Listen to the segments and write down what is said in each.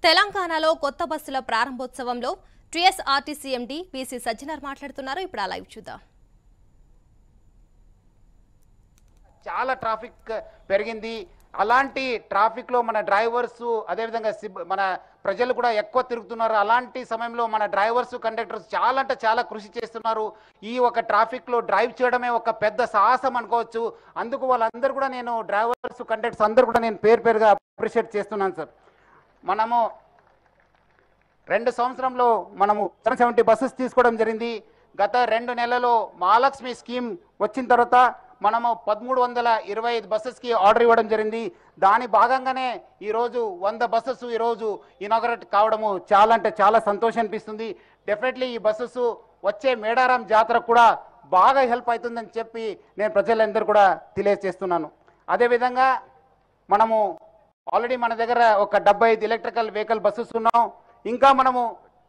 తెలంగాణలో కొత్త బస్సుల ప్రారంభోత్సవంలో టీఎస్ఆర్టీసీ ఎండీ బీసీ సజ్జనర్ మాట్లాడుతున్నారు ఇప్పుడు ఆ లైవ్ చూద్దాం చాలా ట్రాఫిక్ పెరిగింది అలాంటి ట్రాఫిక్లో మన డ్రైవర్స్ అదేవిధంగా సిబ్ మన ప్రజలు కూడా ఎక్కువ తిరుగుతున్నారు అలాంటి సమయంలో మన డ్రైవర్స్ కండక్టర్స్ చాలా అంటే చాలా కృషి చేస్తున్నారు ఈ ఒక ట్రాఫిక్లో డ్రైవ్ చేయడమే ఒక పెద్ద సాహసం అనుకోవచ్చు అందుకు వాళ్ళందరూ కూడా నేను డ్రైవర్స్ కండక్టర్స్ అందరూ కూడా నేను పేరు పేరుగా అప్రిషియేట్ చేస్తున్నాను సార్ మనము రెండు సంవత్సరంలో మనము సెవెన్ సెవెంటీ బస్సెస్ తీసుకోవడం జరిగింది గత రెండు నెలలో మహాలక్ష్మి స్కీమ్ వచ్చిన తర్వాత మనము పదమూడు వందల ఇరవై ఐదు బస్సెస్కి ఆర్డర్ ఇవ్వడం జరిగింది దాని భాగంగానే ఈరోజు వంద బస్సెస్ ఈరోజు ఇనాగరేట్ కావడము చాలా అంటే చాలా సంతోషం అనిపిస్తుంది డెఫినెట్లీ ఈ బస్సెస్ వచ్చే మేడారం జాతర కూడా బాగా హెల్ప్ అవుతుందని చెప్పి నేను ప్రజలందరూ కూడా తెలియజేస్తున్నాను అదేవిధంగా మనము ఆల్రెడీ మన దగ్గర ఒక డెబ్బై ఐదు ఎలక్ట్రికల్ వెహికల్ బస్సెస్ ఉన్నాం ఇంకా మనము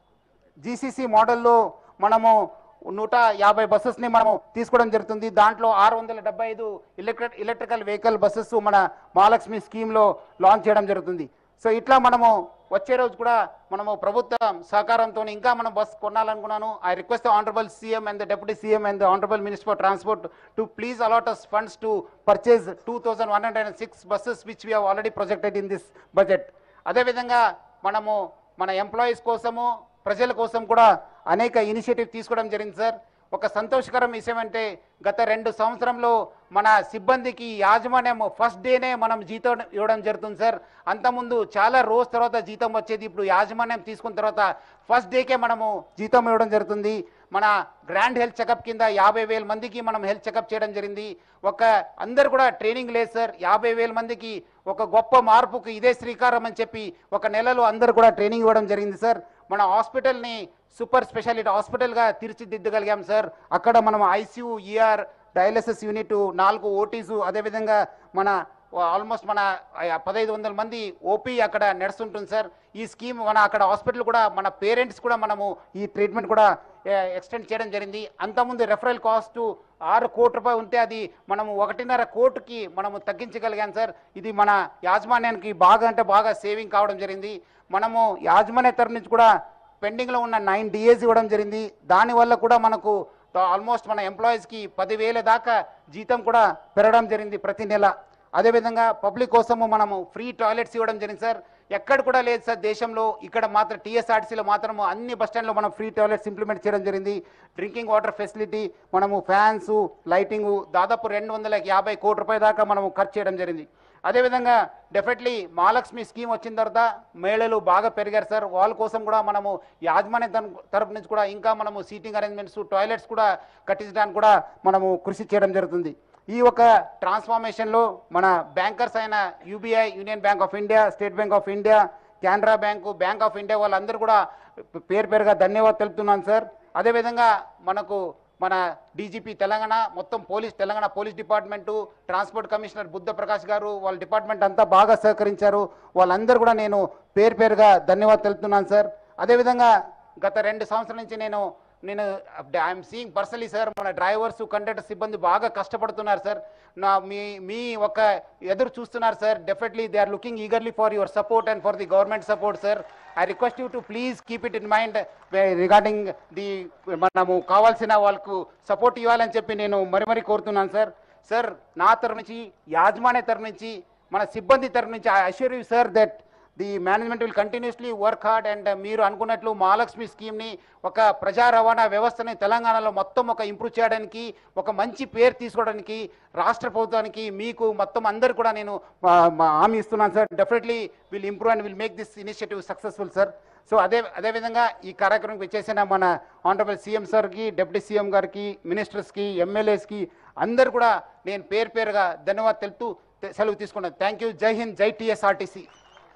జీసీసీ మోడల్లో మనము నూట యాభై బస్సెస్ని మనము తీసుకోవడం జరుగుతుంది దాంట్లో ఆరు వందల డెబ్బై ఐదు ఎలక్ట్రిక్ ఎలక్ట్రికల్ వెహికల్ బస్సెస్ మన మహాలక్ష్మి స్కీమ్లో లాంచ్ చేయడం జరుగుతుంది సో ఇట్లా మనము వచ్చే రోజు కూడా మనము ప్రభుత్వం సహకారంతో ఇంకా మనం బస్ కొనాలనుకున్నాను I request honourable CM and the deputy CM and the honourable minister for transport to please allot us funds to purchase two thousand one hundred and six buses which we already projected in this budget అదేవిధంగా మనము మన employees కోసము ప్రజల కోసం కూడా అనేక initiative తీసుకోవడం జరిగింది సార్ ఒక సంతోషకరం విషయం అంటే గత రెండు సంవత్సరంలో మన సిబ్బందికి యాజమాన్యం ఫస్ట్ డేనే మనం జీతం ఇవ్వడం జరుగుతుంది సార్ అంతకుముందు చాలా రోజు తర్వాత జీతం వచ్చేది ఇప్పుడు యాజమాన్యం తీసుకున్న తర్వాత ఫస్ట్ డేకే మనము జీతం ఇవ్వడం జరుగుతుంది మన గ్రాండ్ హెల్త్ చెకప్ కింద యాభై వేల మందికి మనం హెల్త్ చెకప్ చేయడం జరిగింది ఒక అందరు కూడా ట్రైనింగ్ లేదు సార్ యాభై వేల మందికి ఒక గొప్ప మార్పుకు ఇదే శ్రీకారం అని చెప్పి ఒక నెలలో అందరు కూడా ట్రైనింగ్ ఇవ్వడం జరిగింది సార్ మన హాస్పిటల్ని సూపర్ స్పెషాలిటీ హాస్పిటల్గా తీర్చిదిద్దగలిగాం సార్ అక్కడ మనం ఐసీయూ ఈఆర్ డయాలసిస్ యూనిట్ నాలుగు ఓటీసు అదేవిధంగా మన ఆల్మోస్ట్ మన పదహైదు వందల మంది ఓపీ అక్కడ నడుస్తుంటుంది సార్ ఈ స్కీమ్ మన అక్కడ హాస్పిటల్ కూడా మన పేరెంట్స్ కూడా మనము ఈ ట్రీట్మెంట్ కూడా ఎక్స్టెండ్ చేయడం జరిగింది అంతకుముందు రెఫరల్ కాస్ట్ ఆరు కోటి రూపాయలు ఉంటే అది మనము ఒకటిన్నర కోటికి మనము తగ్గించగలిగాం సార్ ఇది మన యాజమాన్యానికి బాగా అంటే బాగా సేవింగ్ కావడం జరిగింది మనము యాజమాన్య తరఫు నుంచి కూడా పెండింగ్లో ఉన్న నైన్ డిఏస్ ఇవ్వడం జరిగింది దానివల్ల కూడా మనకు ఆల్మోస్ట్ మన ఎంప్లాయీస్కి పదివేల దాకా జీతం కూడా పెరగడం జరిగింది ప్రతి నెల అదేవిధంగా పబ్లిక్ కోసము మనము ఫ్రీ టాయిలెట్స్ ఇవ్వడం జరిగింది సార్ ఎక్కడ కూడా లేదు సార్ దేశంలో ఇక్కడ మాత్రం టీఎస్ఆర్టీసీలో మాత్రము అన్ని బస్ స్టాండ్లో మనం ఫ్రీ టాయిలెట్స్ ఇంప్లిమెంట్ చేయడం జరిగింది డ్రింకింగ్ వాటర్ ఫెసిలిటీ మనము ఫ్యాన్స్ లైటింగ్ దాదాపు రెండు వందల యాభై కోటి రూపాయల దాకా మనము ఖర్చు చేయడం జరిగింది అదేవిధంగా డెఫినెట్లీ మహాలక్ష్మి స్కీమ్ వచ్చిన తర్వాత మహిళలు బాగా పెరిగారు సార్ వాళ్ళ కోసం కూడా మనము యాజమాన్య తరపు- తరపు నుంచి కూడా ఇంకా మనము సీటింగ్ అరేంజ్మెంట్స్ టాయిలెట్స్ కూడా కట్టించడానికి కూడా మనము కృషి చేయడం జరుగుతుంది ఈ ఒక ట్రాన్స్ఫార్మేషన్లో మన బ్యాంకర్స్ అయిన UBI union bank of India state bank of India Canara bank bank of India వాళ్ళందరూ కూడా పేరు పేరుగా ధన్యవాదాలు తెలుపుతున్నాను సార్ అదేవిధంగా మనకు మన డీజీపీ తెలంగాణ మొత్తం police Telangana police department transport commissioner Buddha Prakash garu వాళ్ళ డిపార్ట్మెంట్ అంతా బాగా సహకరించారు వాళ్ళందరూ కూడా నేను పేరు పేరుగా ధన్యవాదాలు తెలుపుతున్నాను సార్ అదేవిధంగా గత రెండు సంవత్సరాల నుంచి నేను నేను ఐఎమ్ సీయింగ్ పర్సనలీ సార్ మన డ్రైవర్స్ కండక్టర్ సిబ్బంది బాగా కష్టపడుతున్నారు సార్ నా మీ మీ ఒక ఎదురు చూస్తున్నారు sir definitely they are looking eagerly for your support and for the government support sir I request you to please keep it in mind regarding the మనము కావాల్సిన వాళ్ళకు సపోర్ట్ ఇవ్వాలని చెప్పి నేను మరి మరి కోరుతున్నాను సార్ సార్ నా తరఫు నుంచి యాజమాన్య తరఫు నుంచి మన సిబ్బంది తరఫు నుంచి I assure you sir that the management will continuously work hard and మీరు అనుకున్నట్లు మహాలక్ష్మి స్కీమ్ని ఒక ప్రజా రవాణా వ్యవస్థని తెలంగాణలో మొత్తం ఒక ఇంప్రూవ్ చేయడానికి ఒక మంచి పేరు తీసుకోవడానికి రాష్ట్ర ప్రభుత్వానికి మీకు మొత్తం అందరు కూడా నేను ఆ, మా హామీ ఇస్తున్నాను sir definitely will improve and will make this initiative successful sir so అదే అదేవిధంగా ఈ కార్యక్రమంకి వచ్చేసిన మన ఆనరబుల్ సీఎం సార్కి డిప్యూటీ సీఎం గారికి మినిస్టర్స్కి ఎమ్మెల్యేస్కి అందరు కూడా నేను పేరు పేరుగా ధన్యవాదాలు తెలుపుతూ తె- సెలవు తీసుకున్నాను thank you Jai Hind Jai TSRTC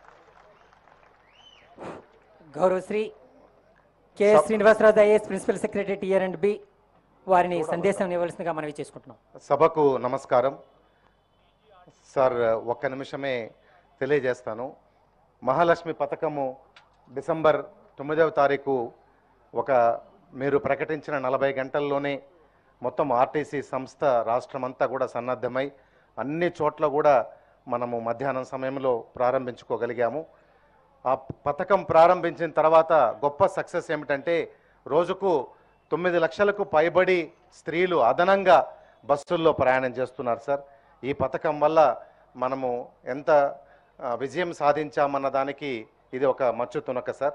గౌరవశ్రీ K Srinivasarao IAS principal secretary TR and B వారిని సందేశం ఇవ్వవలసిందిగా మనవి చేసుకుంటున్నాం సభకు నమస్కారం సార్ ఒక్క నిమిషమే తెలియజేస్తాను మహాలక్ష్మి పథకము డిసెంబర్ తొమ్మిదవ తారీఖు ఒక మీరు ప్రకటించిన నలభై గంటల్లోనే మొత్తం ఆర్టీసీ సంస్థ రాష్ట్రమంతా కూడా సన్నద్ధమై అన్ని చోట్ల కూడా మనము మధ్యాహ్నం సమయంలో ప్రారంభించుకోగలిగాము ఆ పథకం ప్రారంభించిన తర్వాత గొప్ప సక్సెస్ ఏమిటంటే రోజుకు తొమ్మిది లక్షలకు పైబడి స్త్రీలు అదనంగా బస్సుల్లో ప్రయాణం చేస్తున్నారు సార్ ఈ పథకం వల్ల మనము ఎంత ఆ, విజయం సాధించామన్న దానికి ఇది ఒక మచ్చు తునక సార్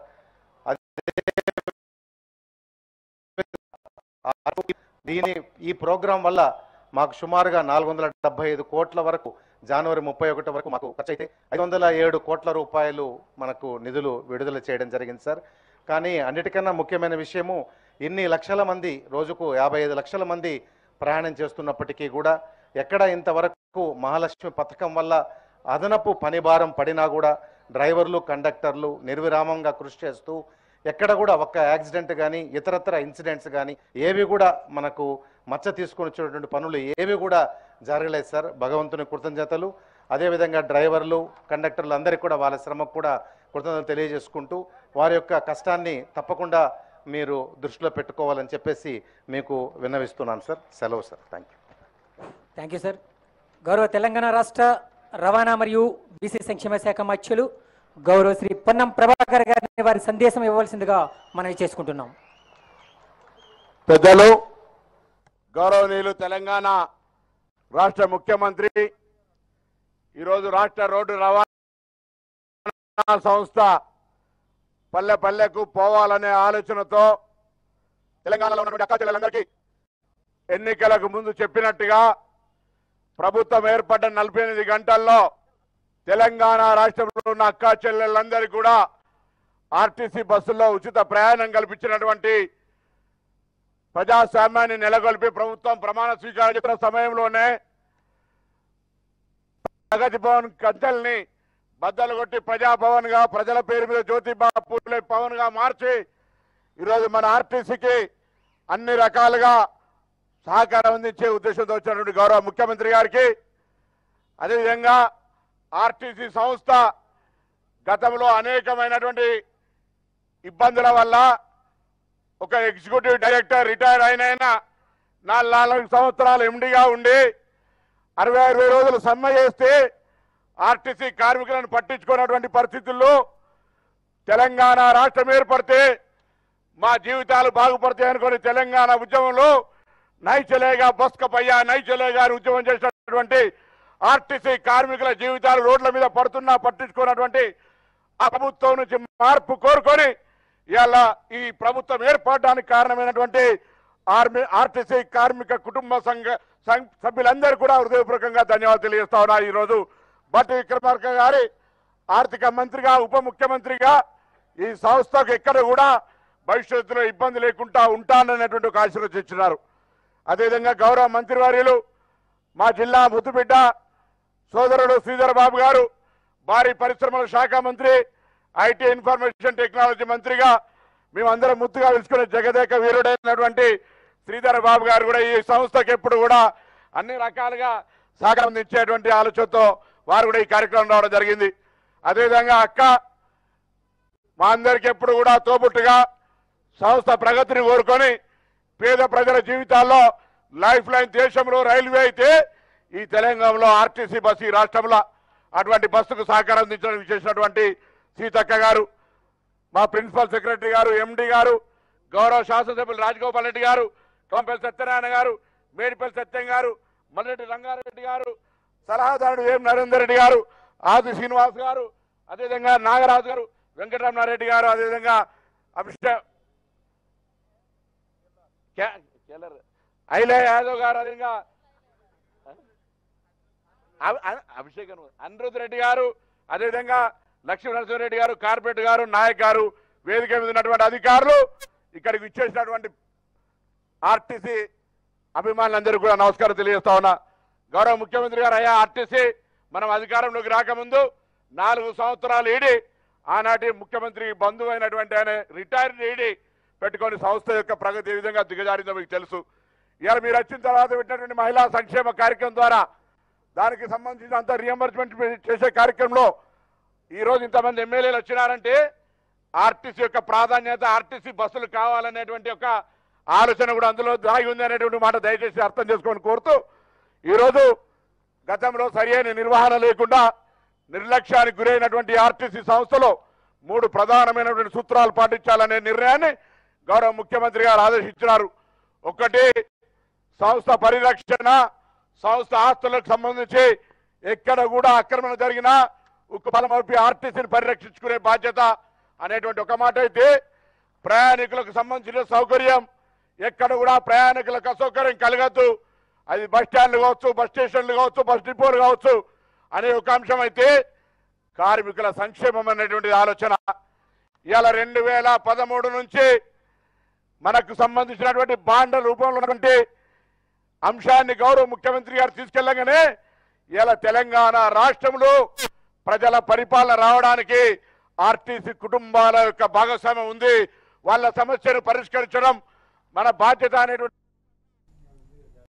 అదే దీని ఈ ప్రోగ్రాం వల్ల మాకు సుమారుగా నాలుగు వందల డెబ్బై ఐదు కోట్ల వరకు జనవరి ముప్పై ఒకటి వరకు మాకు ఖర్చు అయితే ఐదు వందల ఏడు కోట్ల రూపాయలు మనకు నిధులు విడుదల చేయడం జరిగింది సార్ కానీ అన్నిటికన్నా ముఖ్యమైన విషయము ఇన్ని లక్షల మంది రోజుకు యాభై ఐదు లక్షల మంది ప్రయాణం చేస్తున్నప్పటికీ కూడా ఎక్కడ ఇంతవరకు మహాలక్ష్మి పథకం వల్ల అదనపు పని భారం పడినా కూడా డ్రైవర్లు కండక్టర్లు నిర్విరామంగా కృషి చేస్తూ ఎక్కడ కూడా ఒక్క యాక్సిడెంట్ కానీ ఇతరత్ర ఇన్సిడెంట్స్ కానీ ఏవి కూడా మనకు మచ్చ తీసుకొని వచ్చేటువంటి పనులు ఏవి కూడా జరగలేదు సార్ భగవంతుని కృతజ్ఞతలు అదేవిధంగా డ్రైవర్లు కండక్టర్లు అందరికీ కూడా వాళ్ళ శ్రమకు కూడా కృతజ్ఞతలు తెలియజేసుకుంటూ వారి యొక్క కష్టాన్ని తప్పకుండా మీరు దృష్టిలో పెట్టుకోవాలని చెప్పేసి మీకు విన్నవిస్తున్నాను సార్ సెలవు sir thank you thank you sir గౌరవ తెలంగాణ రాష్ట్ర రవాణా మరియు బీసీ సంక్షేమ శాఖ మధ్యులు గౌరవ శ్రీ పొన్నం ప్రభాకర్ గారిని వారి సందేశం ఇవ్వవలసిందిగా మనవి చేసుకుంటున్నాం పెద్దలు గౌరవనీయులు తెలంగాణ రాష్ట్ర ముఖ్యమంత్రి ఈరోజు రాష్ట్ర రోడ్డు రవాణా సంస్థ పల్లె పల్లెకు పోవాలనే ఆలోచనతో తెలంగాణలో ఉన్నటువంటి అక్క చెల్లెలందరికీ ఎన్నికలకు ముందు చెప్పినట్టుగా ప్రభుత్వం ఏర్పడ్డ నలభై ఎనిమిది గంటల్లో తెలంగాణ రాష్ట్రంలో ఉన్న అక్క చెల్లెలందరికీ కూడా ఆర్టీసీ బస్సుల్లో ఉచిత ప్రయాణం కల్పించినటువంటి ప్రజాస్వామ్యాన్ని నెలకొల్పి ప్రభుత్వం ప్రమాణ స్వీకారం చేసిన సమయంలోనే ప్రగతి భవన్ కంచెల్ని బద్దలు కొట్టి ప్రజాభవన్ గా ప్రజల పేరు మీద జ్యోతిబా పూలే భవన్ గా మార్చి ఈరోజు మన ఆర్టీసీకి అన్ని రకాలుగా సహకారం అందించే ఉద్దేశంతో వచ్చినటువంటి గౌరవ ముఖ్యమంత్రి గారికి అదేవిధంగా ఆర్టీసీ సంస్థ గతంలో అనేకమైనటువంటి ఇబ్బందుల వల్ల ఒక ఎగ్జిక్యూటివ్ డైరెక్టర్ రిటైర్ అయిన ఆయన నాలుగు నాలుగు సంవత్సరాలు ఎండిగా ఉండి అరవై అరవై రోజులు సమ్మె చేస్తే ఆర్టీసీ కార్మికులను పట్టించుకున్నటువంటి పరిస్థితుల్లో తెలంగాణ రాష్ట్రం ఏర్పడితే మా జీవితాలు బాగుపడతాయి అనుకుని తెలంగాణ ఉద్యమంలో నైచలేగా బస్కపయ్యా నైచలేగా అని ఉద్యమం చేసినటువంటి ఆర్టీసీ కార్మికుల జీవితాలు రోడ్ల మీద పడుతున్నా పట్టించుకున్నటువంటి ఆ ప్రభుత్వం నుంచి మార్పు కోరుకొని ఇవాళ ఈ ప్రభుత్వం ఏర్పడడానికి కారణమైనటువంటి ఆర్మీ ఆర్టీసీ కార్మిక కుటుంబ సంఘ సం- సభ్యులందరూ కూడా హృదయపూర్వకంగా ధన్యవాదాలు తెలియజేస్తా ఉన్నా ఈ రోజు బట్టి విక్రమార్క గారి ఆర్థిక మంత్రిగా ఉప ముఖ్యమంత్రిగా ఈ సంస్థకు ఎక్కడ కూడా భవిష్యత్తులో ఇబ్బంది లేకుండా ఉంటాననేటువంటి ఒక ఆశీర్వదించినారు ఇచ్చినారు అదేవిధంగా గౌరవ మంత్రివర్యులు మా జిల్లా ముద్దుబిడ్డ సోదరుడు శ్రీధర్ బాబు గారు భారీ పరిశ్రమల శాఖ మంత్రి ఐటీ ఇన్ఫర్మేషన్ టెక్నాలజీ మంత్రిగా మేమందరం ముద్దుగా పిలుచుకునే జగదేక వీరుడైనటువంటి శ్రీధర్ బాబు గారు కూడా ఈ సంస్థకి ఎప్పుడు కూడా అన్ని రకాలుగా సహకారం అందించేటువంటి ఆలోచనతో వారు కూడా ఈ కార్యక్రమం రావడం జరిగింది అదేవిధంగా అక్క మా అందరికి ఎప్పుడు కూడా తోబుట్టుగా సంస్థ ప్రగతిని కోరుకొని పేద ప్రజల జీవితాల్లో లైఫ్ లైన్ దేశంలో రైల్వే అయితే ఈ తెలంగాణలో ఆర్టీసీ బస్సు ఈ రాష్ట్రంలో అటువంటి బస్సుకు సహకారం అందించడానికి చేసినటువంటి సీతక్క గారు మా ప్రిన్సిపల్ సెక్రటరీ గారు ఎండి గారు గౌరవ శాసనసభ్యులు రాజగోపాల్ రెడ్డి గారు కంపెల్ సత్యనారాయణ గారు మేడిపల్లి సత్యం గారు మల్లెడ్డి రంగారెడ్డి గారు సలహాదారుడు ఎం నరేందర్ రెడ్డి గారు ఆది శ్రీనివాస్ గారు అదేవిధంగా నాగరాజు గారు వెంకటరమణారెడ్డి గారు అదేవిధంగా అభిషేక్ క్యా- కేలర్ ఐలే యాదవ్ గారు అదేవిధంగా అభి- అ- అభిషేక్ అను- అనిరుద్ రెడ్డి గారు అదేవిధంగా లక్ష్మీ నరసింహారెడ్డి గారు కార్పొరేట్ గారు నాయక్ గారు వేదిక మీద ఉన్నటువంటి అధికారులు ఇక్కడికి ఇచ్చేసినటువంటి ఆర్టీసీ అభిమానులందరూ కూడా నమస్కారం తెలియజేస్తా ఉన్నా గౌరవ ముఖ్యమంత్రి గారు అయ్యా ఆర్టీసీ మనం అధికారంలోకి రాకముందు నాలుగు సంవత్సరాలు ఈడి ఆనాటి ముఖ్యమంత్రి బంధువు అయినటువంటి ఆయన రిటైర్డ్ ఈడి పెట్టుకొని సంస్థ యొక్క ప్రగతి ఏ విధంగా దిగజారిందో మీకు తెలుసు ఇవాళ మీరు వచ్చిన తర్వాత పెట్టినటువంటి మహిళా సంక్షేమ కార్యక్రమం ద్వారా దానికి సంబంధించినంత రియంబర్స్మెంట్ చేసే కార్యక్రమంలో ఈ రోజు ఇంతమంది ఎమ్మెల్యేలు వచ్చినారంటే ఆర్టీసీ యొక్క ప్రాధాన్యత ఆర్టీసీ బస్సులు కావాలనేటువంటి ఒక ఆలోచన కూడా అందులో దాగి ఉంది అనేటువంటి మాట దయచేసి అర్థం చేసుకొని కోరుతూ ఈరోజు గతంలో సరియైన నిర్వహణ లేకుండా నిర్లక్ష్యానికి గురైనటువంటి ఆర్టీసీ సంస్థలో మూడు ప్రధానమైనటువంటి సూత్రాలు పాటించాలనే నిర్ణయాన్ని గౌరవ ముఖ్యమంత్రి గారు ఆదేశించినారు ఒకటి సంస్థ పరిరక్షణ సంస్థ ఆస్తులకు సంబంధించి ఎక్కడ కూడా ఆక్రమణ జరిగినా ఉక్కు బలమపి ఆర్టీసీని పరిరక్షించుకునే బాధ్యత అనేటువంటి ఒక మాట అయితే ప్రయాణికులకు సంబంధించిన సౌకర్యం ఎక్కడ కూడా ప్రయాణికులకు అసౌకర్యం కలగద్దు అది బస్ స్టాండ్లు కావచ్చు బస్ స్టేషన్లు కావచ్చు బస్ డిపోలు కావచ్చు అనే ఒక అంశం అయితే కార్మికుల సంక్షేమం అనేటువంటి ఆలోచన ఇవాళ రెండు వేల పదమూడు నుంచి మనకు సంబంధించినటువంటి బాండ్ల రూపంలో ఉన్నటువంటి అంశాన్ని గౌరవ ముఖ్యమంత్రి గారు తీసుకెళ్ళగానే ఇలా తెలంగాణ రాష్ట్రంలో ప్రజల పరిపాలన రావడానికి ఆర్టీసీ కుటుంబాల యొక్క భాగస్వామ్యం ఉంది వాళ్ళ సమస్యను పరిష్కరించడం మన బాధ్యత అనేటువంటి